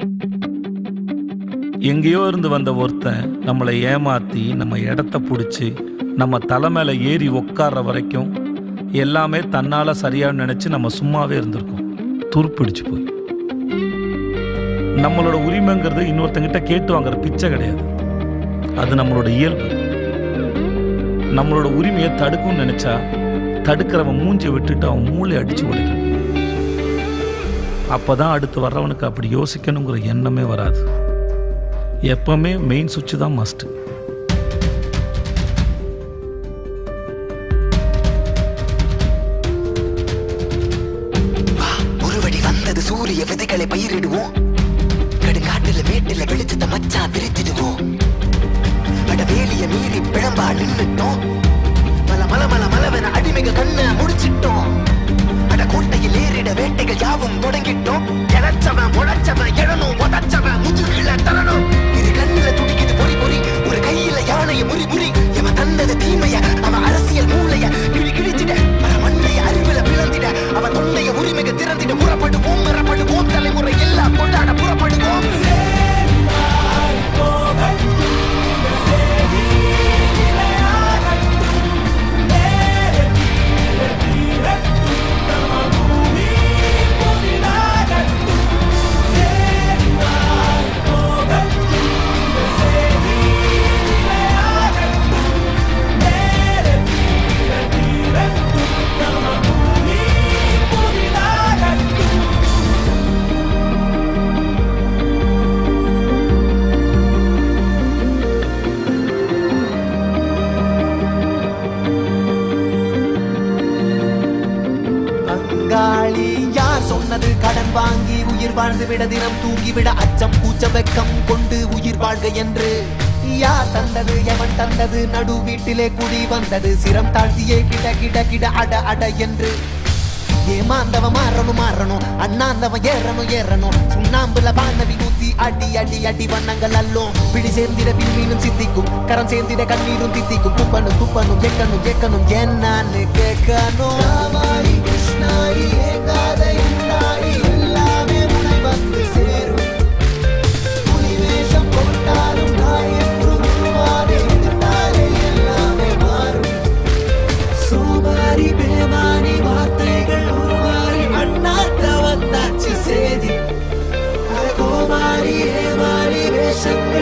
எங்கேயோ இருந்து வந்த ஒருத்தன் நம்மளை ஏமாத்தி நம்ம இடத்த பிடிச்சி நம்ம தலை மேல ஏறி உட்கார்ற வரைக்கும் எல்லாமே தன்னால சரியா நினைச்சு நம்ம சும்மாவே இருந்திருக்கோம் துருப்பிடிச்சு போய் நம்மளோட உரிமைங்கிறது இன்னொருத்தங்கிட்ட கேட்டு வாங்குற பிச்சை கிடையாது அது நம்மளோட இயல்பு நம்மளோட உரிமையை தடுக்கும்னு நினைச்சா தடுக்கிறவன் மூஞ்சி விட்டுட்டு அவன் மூளை அடிச்சு உடைக்கணும் அப்பதான் அடுத்து வர்றவனுக்கு அப்படி யோசிக்கணுங்கிற எண்ணமே வராது எப்பவுமே மெயின் சுவிட்ச் தான் மஸ்ட் வா ஒருவடி வந்தது சூரிய விதைகளை பயிரிடுவோம் கடுங்காட்டுல மேட்டுல வெளிச்சத்தை மச்சான் விரித்திடுவோம் அட வேலிய மீறி பிழம்பா நின்னுட்டோம் மல மல மல மலவென அடிமைக கண்ண முடிச்சிட்டோம் அட கோட்டையில் ஏறிட வேட்டைகள் யாவும் தொடங்கிட்டோம் இழைச்சவன் முளைச்சவன் எழணும் உதச்சவன் முதுகில தரணும் இரு கண்ணுல துடிக்குது பொறி பொறி ஒரு கையில யானைய முறி முறி இவன் தந்தது தீமைய அவன் அரசியல் மூளைய கிழி கிழிச்சிட பல மண்ணைய அறிவுல பிளந்திட அவன் தொண்டைய உரிமைக திறந்திட புறப்படுவோம் மறப்படுவோம் தலைமுறை எல்லாம் கொண்டாட புறப்படுவோம் பங்காளி யார் சொன்னது கடன் வாங்கி உயிர் வாழ்ந்து விட தினம் தூங்கிவிட அச்சம் கூச்ச வெக்கம் கொண்டு உயிர் வாழ்க என்று யார் தந்தது எவன் தந்தது நடு வீட்டிலே குடி வந்தது சிரம் தாழ்த்தியே கிட கிட கிட அட அட என்று ஏமாந்தவன் மாறணும் மாறணும் அண்ணாந்தவன் ஏறணும் ஏறணும் சுண்ணாம்புல வானவி ஊத்தி அடி அடி அடி வண்ணங்கள் அல்லோம் பிடி சேர்ந்திட விண்மீனும் சித்திக்கும் கரம் சேர்ந்திட கண்ணீரும் தித்திக்கும் துப்பனும் துப்பனும் கேட்கணும் கேட்கணும் என்னன்னு கேட்கணும் ராமாயி கிருஷ்ணாயி ஏகாத இன்னாயி எல்லாமே உனை வந்து சேரும் புலி வேஷம் போட்டாலும் நாய் என்று உருவாதே எதிர்த்தாலே எல்லாமே மாறும் சோமாரி பேமானி வார்த்தைகள் உருவாரி அண்ணாத்த வந்தாச்சு சேதி கோமாரி ஏமாரி வேஷங்கள்